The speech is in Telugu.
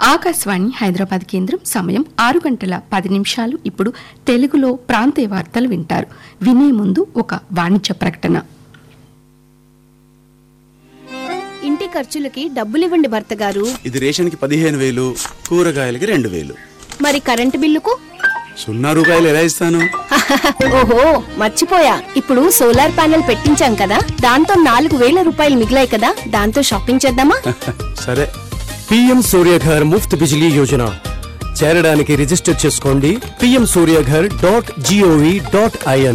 ఆకాశవాణి హైదరాబాద్ కేంద్రం సమయం ఆరు గంటల పది నిమిషాలు ఇప్పుడు తెలుగులో ప్రాంతీయ వార్తలు వింటారు వినే ముందు ఒక వాణిజ్య ప్రకటన ఇంటి ఖర్చులకి డబ్బులివ్వండి భర్త గారు ఇది రేషన్కి పదిహేను వేలు కూరగాయలకి రెండు వేలు మరి కరెంటు బిల్లుకు సున్నా రూపాయలు ఎలా ఇస్తాను ఓహో మర్చిపోయా ఇప్పుడు సోలార్ ప్యానెల్ పెట్టించాం కదా దాంతో నాలుగు వేల రూపాయలు మిగిలాయి కదా దాంతో షాపింగ్ చేద్దామా సరే పిఎం సూర్యఘర్ ముఫ్త్ బిజిలీ యోజన చేరడానికి రిజిస్టర్ చేసుకోండి PM Suryaghar dot G O V dot IN